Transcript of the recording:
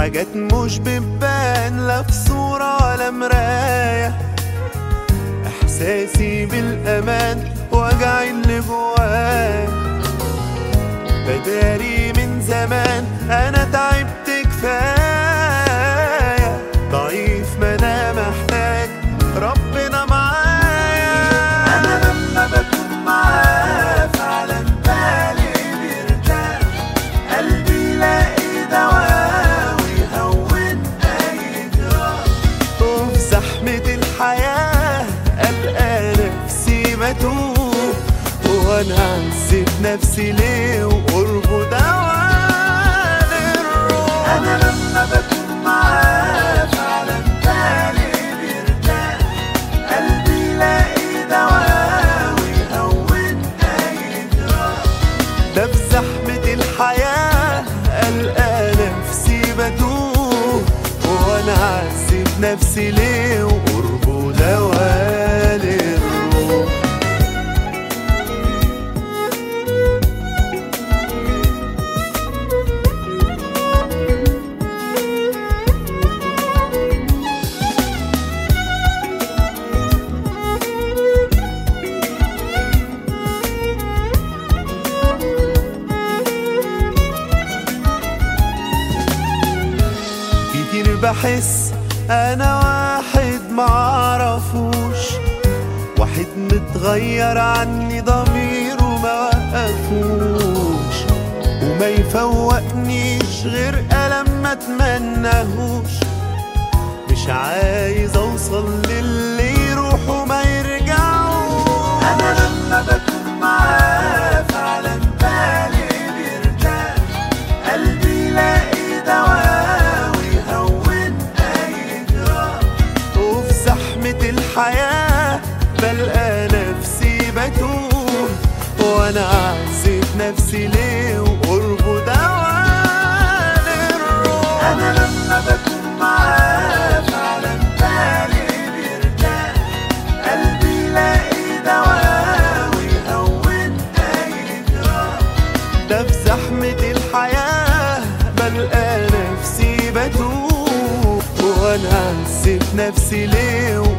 حاجات مش بتبان لا في صورة ولا مراية إحساسي بالأمان وجعي اللي جوايا بداري من زمان أنا تعبت كفاية ضعيف ما أنا محتاج ربنا معايا أنا لما بكون معاه فعلا بالي بيرتاح قلبي يلاقي دواء ويهون أي جراح وفي زحمة الحياة ألقى نفسي بتوه وأنا عذب نفسي ليه وقربه دواء للروح أنا لما بكون معاه فعلا بالي بيرتاح قلبي يلاقي دواء ويهون أي جراح ده في زحمة الحياة ألقى نفسي بدوه وأنا عذب نفسي ليه وقربه دواء للروح كتير بحس انا واحد معرفوش واحد متغير عني ضميره ما وقفوش وما يفوقنيش غير ألم ما اتمنهوش مش عايز اوصل للي يروح وما يرجعوش انا لما بكون معاه فعلا بالي بيرتاح قلبي يلاقي دواء ويهون اي جراح وفي زحمة الحياة بلقى نفسي بتوه وانا عذب نفسي ليه وقربه دواء للروح انا لما بكون معاه فعلا بالي بيرتاح قلبي يلاقي دواء ويهون اي جراح ده في زحمة الحياة بلقى نفسي بتوه وانا عذب نفسي ليه